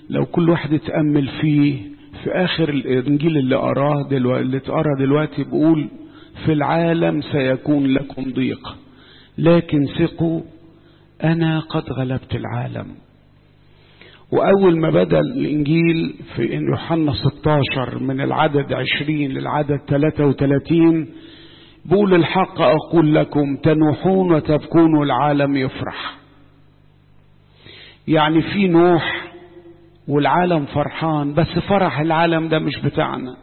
لو كل واحد يتأمل فيه في آخر الإنجيل اللي قراه دلوقتي اللي اتقرا دلوقتي بيقول في العالم سيكون لكم ضيق لكن ثقوا أنا قد غلبت العالم وأول ما بدأ الإنجيل في يوحنا 16 من العدد 20 للعدد 33 بقول الحق أقول لكم تنوحون وتبكون والعالم يفرح يعني في نوح والعالم فرحان بس فرح العالم ده مش بتاعنا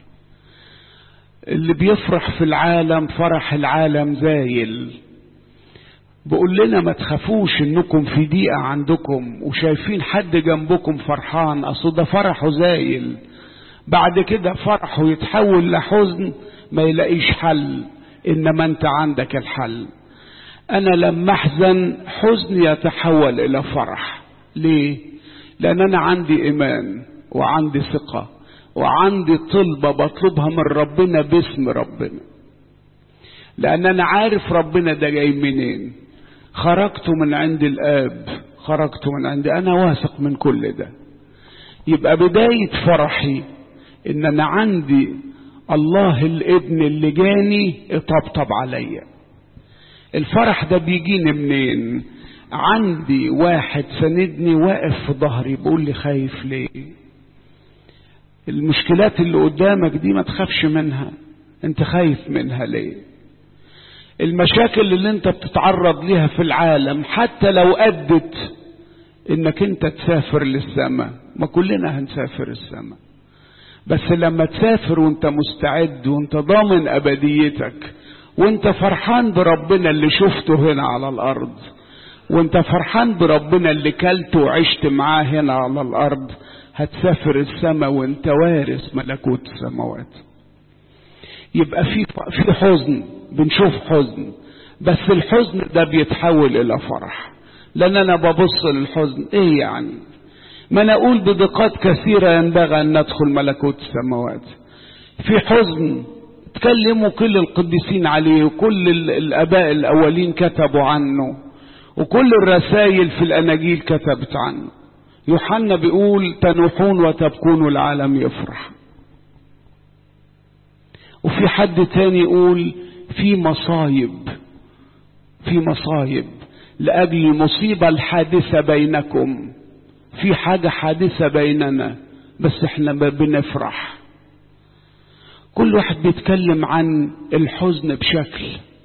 اللي بيفرح في العالم فرح العالم زايل بقول لنا ما تخافوش انكم في ضيقة عندكم وشايفين حد جنبكم فرحان اصل ده فرحه زايل بعد كده فرحه يتحول لحزن ما يلاقيش حل انما انت عندك الحل انا لما احزن حزن يتحول الى فرح ليه لان انا عندي ايمان وعندي ثقة وعندي طلبة بطلبها من ربنا باسم ربنا لان انا عارف ربنا ده جاي منين خرجت من عند الاب خرجت من عند انا واثق من كل ده يبقى بداية فرحي ان انا عندي الله الابن اللي جاني اطبطب عليا الفرح ده بيجيني منين عندي واحد سندني واقف في ظهري بيقول لي خايف ليه المشكلات اللي قدامك دي ما تخافش منها انت خايف منها ليه المشاكل اللي انت بتتعرض ليها في العالم حتى لو ادت انك انت تسافر للسماء ما كلنا هنسافر السماء بس لما تسافر وانت مستعد وانت ضامن ابديتك وانت فرحان بربنا اللي شفته هنا على الارض وانت فرحان بربنا اللي كلت وعشت معاه هنا على الارض هتسافر السماء وانت وارث ملكوت السماوات يبقى في في حزن بنشوف حزن بس الحزن ده بيتحول الى فرح لان انا ببص للحزن ايه يعني ما انا اقول بدقات كثيرة ينبغي ان ندخل ملكوت السماوات في حزن تكلموا كل القديسين عليه وكل الاباء الاولين كتبوا عنه وكل الرسائل في الاناجيل كتبت عنه يوحنا بيقول تنوحون وتبكون والعالم يفرح وفي حد تاني يقول في مصايب في مصايب لأجل المصيبة الحادثة بينكم في حاجة حادثة بيننا بس احنا بنفرح كل واحد بيتكلم عن الحزن بشكل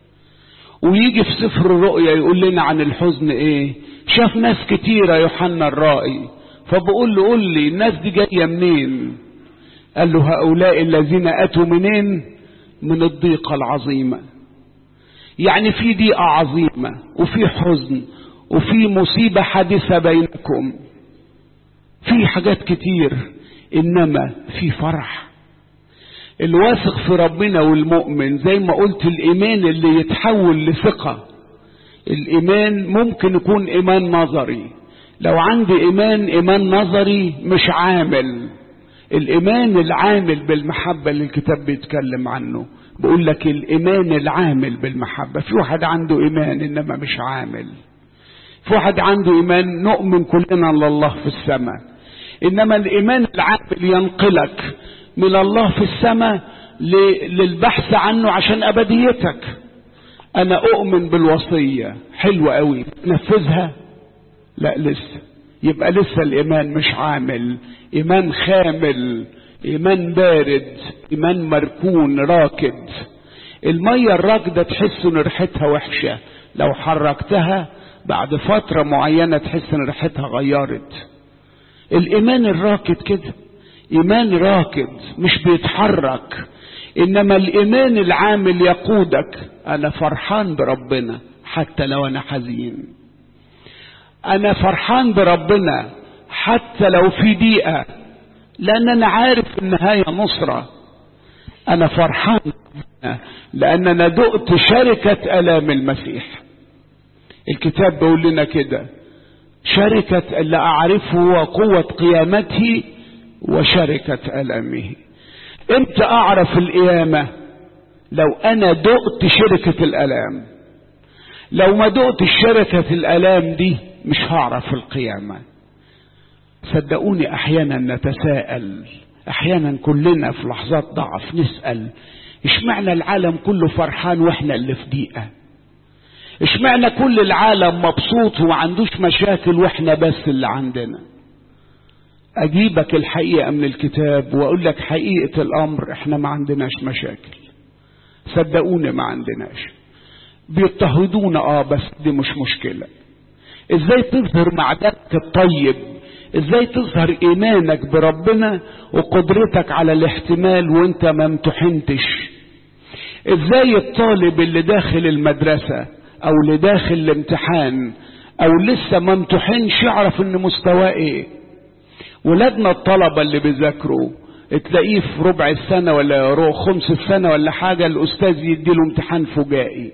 ويجي في سفر الرؤيا يقول لنا عن الحزن ايه شاف ناس كتيرة يوحنا الرائي فبقول له قول لي الناس دي جاية منين قال له هؤلاء الذين أتوا منين من الضيقة العظيمة يعني في ضيقة عظيمة وفي حزن وفي مصيبة حادثة بينكم في حاجات كتير إنما في فرح الواثق في ربنا والمؤمن زي ما قلت الإيمان اللي يتحول لثقة الإيمان ممكن يكون إيمان نظري لو عندي إيمان إيمان نظري مش عامل الإيمان العامل بالمحبة اللي الكتاب بيتكلم عنه بقول لك الإيمان العامل بالمحبة في واحد عنده إيمان إنما مش عامل في واحد عنده إيمان نؤمن كلنا لله في السماء إنما الإيمان العامل ينقلك من الله في السماء للبحث عنه عشان أبديتك أنا أؤمن بالوصية حلوة قوي تنفذها لا لسه يبقى لسه الإيمان مش عامل إيمان خامل إيمان بارد إيمان مركون راكد المية الراكدة تحس إن ريحتها وحشة لو حركتها بعد فترة معينة تحس إن ريحتها غيرت الإيمان الراكد كده إيمان راكد مش بيتحرك إنما الإيمان العامل يقودك أنا فرحان بربنا حتى لو أنا حزين أنا فرحان بربنا حتى لو في ضيقة لأن أنا عارف النهاية نصرة أنا فرحان بربنا لأن أنا دقت شركة آلام المسيح الكتاب بيقول لنا كده شركة اللي أعرفه وقوة قيامته وشركة ألمه امتى أعرف القيامة لو أنا دقت شركة الألام لو ما دقت شركة الألام دي مش هعرف القيامة صدقوني احيانا نتساءل احيانا كلنا في لحظات ضعف نسال اشمعنى العالم كله فرحان واحنا اللي في ضيقه اشمعنى كل العالم مبسوط وما عندوش مشاكل واحنا بس اللي عندنا اجيبك الحقيقه من الكتاب واقول لك حقيقه الامر احنا ما عندناش مشاكل صدقوني ما عندناش بيضطهدونا اه بس دي مش مشكله ازاي تظهر معدنك الطيب ازاي تظهر ايمانك بربنا وقدرتك على الاحتمال وانت ما امتحنتش ازاي الطالب اللي داخل المدرسة او اللي داخل الامتحان او لسه ما امتحنش يعرف ان مستواه ايه ولادنا الطلبة اللي بيذاكروا تلاقيه في ربع السنة ولا خمس السنة ولا حاجة الأستاذ يديله امتحان فجائي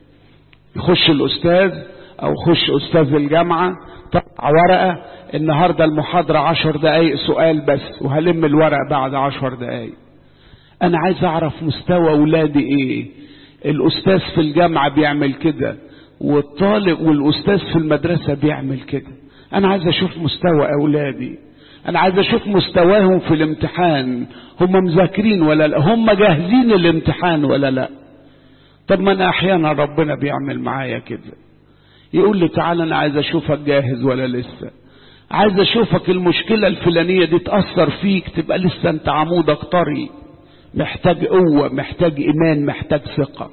يخش الأستاذ أو يخش أستاذ الجامعة طبع ورقة النهاردة المحاضرة عشر دقايق سؤال بس وهلم الورق بعد عشر دقايق أنا عايز أعرف مستوى أولادي إيه الأستاذ في الجامعة بيعمل كده والطالب والأستاذ في المدرسة بيعمل كده أنا عايز أشوف مستوى أولادي أنا عايز أشوف مستواهم في الامتحان هم مذاكرين ولا لا هم جاهزين الامتحان ولا لا طب ما أنا أحيانا ربنا بيعمل معايا كده يقول لي تعالى أنا عايز أشوفك جاهز ولا لسه عايز أشوفك المشكلة الفلانية دي تأثر فيك تبقى لسه أنت عمودك طري محتاج قوة محتاج إيمان محتاج ثقة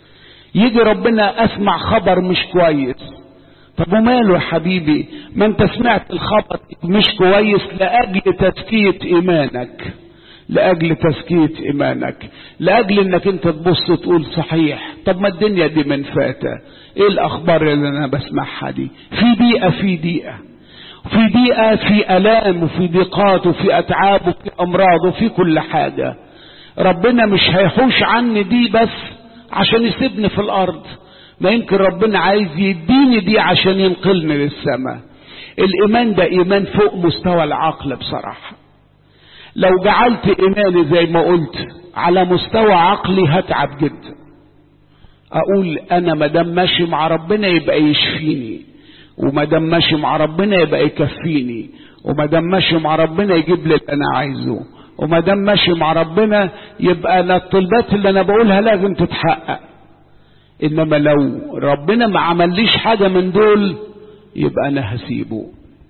يجي ربنا أسمع خبر مش كويس طب وماله يا حبيبي ما انت سمعت الخبر مش كويس لأجل تزكية إيمانك لأجل تزكية إيمانك لأجل إنك أنت تبص تقول صحيح طب ما الدنيا دي من فاتة إيه الأخبار اللي أنا بسمعها دي في دقيقة في دقيقة في دقيقة في ألام وفي ضيقات وفي أتعاب وفي أمراض وفي كل حاجة ربنا مش هيحوش عني دي بس عشان يسيبني في الأرض ما يمكن ربنا عايز يديني دي عشان ينقلني للسماء الإيمان ده إيمان فوق مستوى العقل بصراحة لو جعلت إيماني زي ما قلت على مستوى عقلي هتعب جدا أقول أنا ما دام ماشي مع ربنا يبقى يشفيني وما دام ماشي مع ربنا يبقى يكفيني وما دام ماشي مع ربنا يجيب لي اللي أنا عايزه وما دام ماشي مع ربنا يبقى أنا الطلبات اللي أنا بقولها لازم تتحقق انما لو ربنا ما عمليش حاجة من دول يبقى انا هسيبه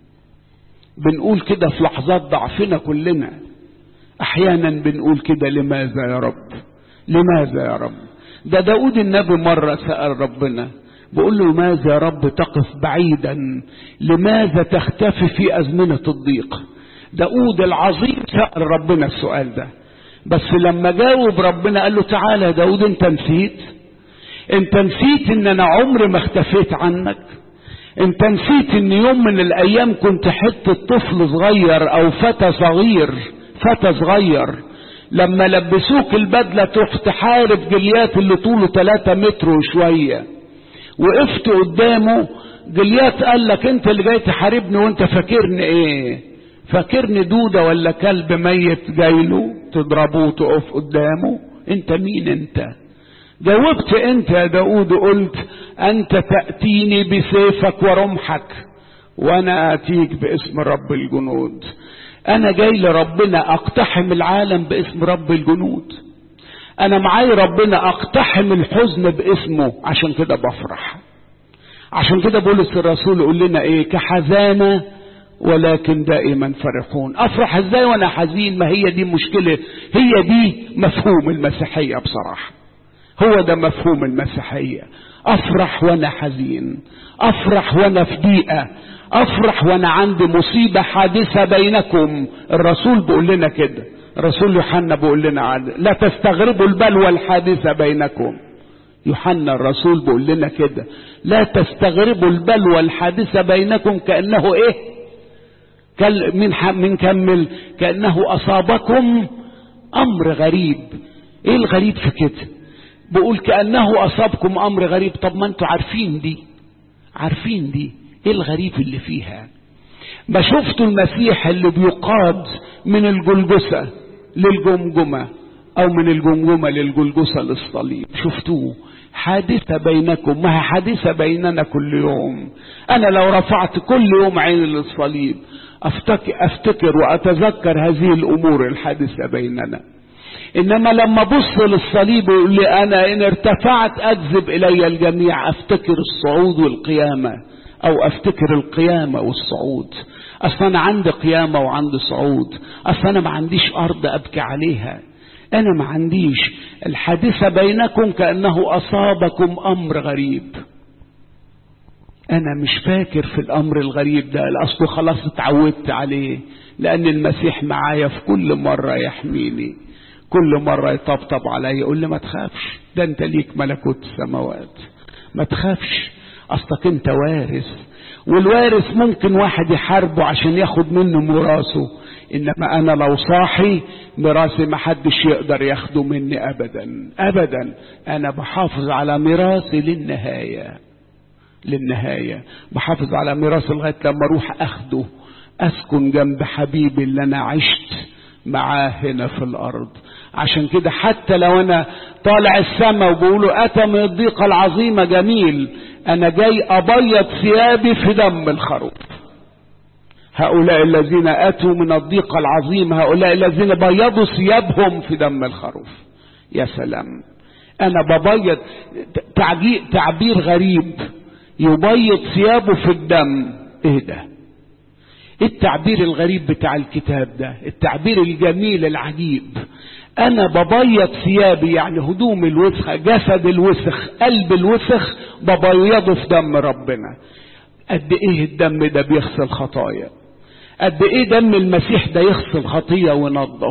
بنقول كده في لحظات ضعفنا كلنا احيانا بنقول كده لماذا يا رب لماذا يا رب ده داود النبي مرة سأل ربنا بقول له لماذا يا رب تقف بعيدا لماذا تختفي في أزمنة الضيق داود العظيم سأل ربنا السؤال ده بس لما جاوب ربنا قال له تعالى يا داود انت نسيت انت نسيت ان انا عمري ما اختفيت عنك انت نسيت ان يوم من الايام كنت حتة طفل صغير او فتى صغير فتى صغير لما لبسوك البدلة تروح تحارب جليات اللي طوله 3 متر وشوية وقفت قدامه جليات قال لك انت اللي جاي تحاربني وانت فاكرني ايه فاكرني دودة ولا كلب ميت جايله تضربه وتقف قدامه انت مين انت جاوبت انت يا داود قلت انت تأتيني بسيفك ورمحك وانا اتيك باسم رب الجنود انا جاي لربنا اقتحم العالم باسم رب الجنود انا معاي ربنا اقتحم الحزن باسمه عشان كده بفرح عشان كده بولس الرسول يقول لنا ايه كحزانة ولكن دائما فرحون افرح ازاي وانا حزين ما هي دي مشكلة هي دي مفهوم المسيحية بصراحة هو ده مفهوم المسيحية افرح وانا حزين افرح وانا في ضيقة افرح وانا عندي مصيبة حادثة بينكم الرسول بيقول لنا كده الرسول يوحنا بيقول لنا عاد. لا تستغربوا البلوى الحادثة بينكم يوحنا الرسول بيقول لنا كده لا تستغربوا البلوى الحادثة بينكم كأنه ايه من من كمل كأنه أصابكم أمر غريب ايه الغريب في كده بقول كأنه أصابكم أمر غريب طب ما انتوا عارفين دي عارفين دي ايه الغريب اللي فيها ما شفتوا المسيح اللي بيقاد من الجلجسة للجمجمة او من الجمجمة للجلجسة للصليب شفتوه حادثة بينكم ما هي حادثة بيننا كل يوم أنا لو رفعت كل يوم عيني للصليب أفتكر, أفتكر وأتذكر هذه الأمور الحادثة بيننا إنما لما أبص للصليب ويقول لي أنا إن ارتفعت أجذب إلي الجميع أفتكر الصعود والقيامة أو أفتكر القيامة والصعود أصلا أنا عندي قيامة وعندي صعود أصلا أنا ما عنديش أرض أبكي عليها أنا ما عنديش الحادثة بينكم كأنه أصابكم أمر غريب أنا مش فاكر في الأمر الغريب ده لأصله خلاص اتعودت عليه لأن المسيح معايا في كل مرة يحميني كل مرة يطبطب عليا يقول لي ما تخافش ده أنت ليك ملكوت السماوات ما تخافش أصلك أنت وارث والوارث ممكن واحد يحاربه عشان ياخد منه ميراثه انما انا لو صاحي ميراثي ما حدش يقدر ياخده مني ابدا ابدا انا بحافظ على ميراثي للنهايه للنهايه بحافظ على ميراثي لغايه لما اروح اخده اسكن جنب حبيبي اللي انا عشت معاه هنا في الارض عشان كده حتى لو انا طالع السماء وبقولوا اتى من الضيقه العظيمه جميل انا جاي ابيض ثيابي في دم الخروف هؤلاء الذين اتوا من الضيقه العظيمه هؤلاء الذين بيضوا ثيابهم في دم الخروف يا سلام انا ببيض تعبير غريب يبيض ثيابه في الدم ايه ده التعبير الغريب بتاع الكتاب ده التعبير الجميل العجيب انا ببيض ثيابي يعني هدوم الوسخة جسد الوسخ قلب الوسخ ببيضه في دم ربنا قد ايه الدم ده بيغسل خطايا قد ايه دم المسيح ده يغسل خطية وينظف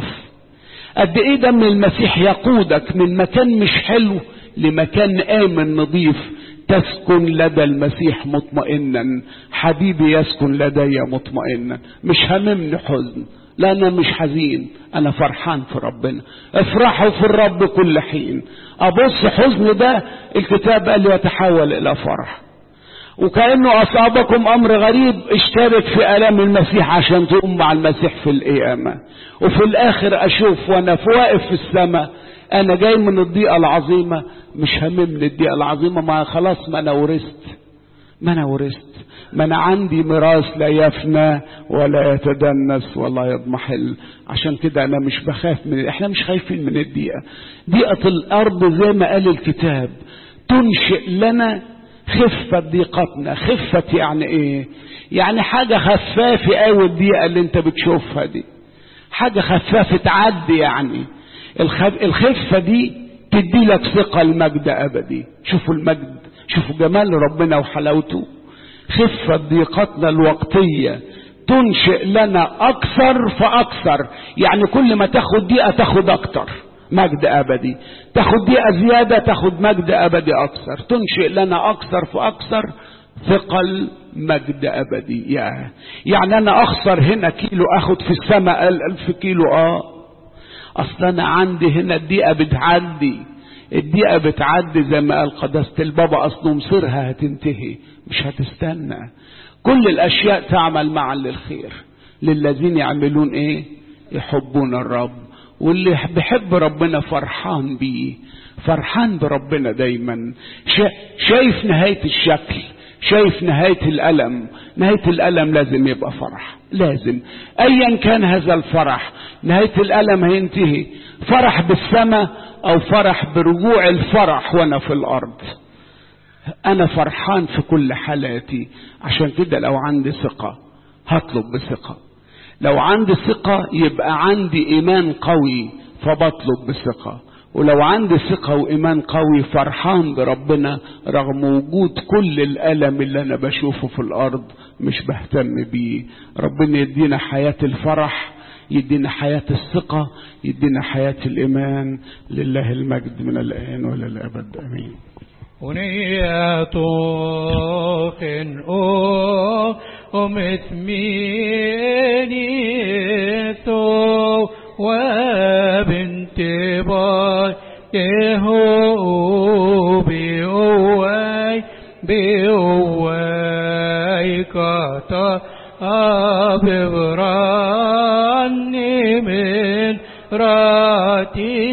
قد ايه دم المسيح يقودك من مكان مش حلو لمكان امن نظيف تسكن لدى المسيح مطمئنا حبيبي يسكن لدي مطمئنا مش هممني حزن لا انا مش حزين انا فرحان في ربنا افرحوا في الرب كل حين ابص حزن ده الكتاب قال لي يتحول الى فرح وكأنه أصابكم أمر غريب اشترك في آلام المسيح عشان تقوم مع المسيح في القيامة وفي الآخر أشوف وأنا في واقف في السماء أنا جاي من الضيقة العظيمة مش هممني الضيقة العظيمة ما خلاص ما أنا ورثت ما أنا ورثت ما أنا عندي ميراث لا يفنى ولا يتدنس ولا يضمحل عشان كده أنا مش بخاف من إحنا مش خايفين من الضيقة ضيقة الأرض زي ما قال الكتاب تنشئ لنا خفة ضيقتنا خفة يعني ايه يعني حاجة خفافة قوي الضيقة اللي انت بتشوفها دي حاجة خفافة تعدي يعني الخف... الخفة دي تدي لك ثقة المجد أبدي شوفوا المجد شوفوا جمال ربنا وحلاوته خفة ضيقتنا الوقتية تنشئ لنا أكثر فأكثر يعني كل ما تاخد دقيقة تاخد أكتر مجد أبدي تاخد دقيقة زيادة تاخد مجد أبدي أكثر تنشئ لنا أكثر فأكثر ثقل مجد أبدي يعني, يعني أنا أخسر هنا كيلو أخد في السماء ألف كيلو آه أصل أنا عندي هنا الدقيقة بتعدي الدقيقة بتعدي زي ما قال قداسة البابا أصله مصيرها هتنتهي مش هتستنى كل الأشياء تعمل معا للخير للذين يعملون إيه يحبون الرب واللي بيحب ربنا فرحان بيه فرحان بربنا دايما شايف نهاية الشكل شايف نهاية الألم نهاية الألم لازم يبقى فرح لازم أيا كان هذا الفرح نهاية الألم هينتهي فرح بالسماء أو فرح برجوع الفرح وأنا في الأرض أنا فرحان في كل حالاتي عشان كده لو عندي ثقة هطلب بثقة لو عندي ثقة يبقى عندي إيمان قوي فبطلب بثقة ولو عندي ثقة وإيمان قوي فرحان بربنا رغم وجود كل الألم اللي أنا بشوفه في الأرض مش بهتم بيه ربنا يدينا حياة الفرح يدينا حياة الثقة يدينا حياة الإيمان لله المجد من الآن وإلى الأبد آمين ونية خن أو ومثمينيتو وبنت باي يهو بيوي بيوي كاتا أبراني من راتي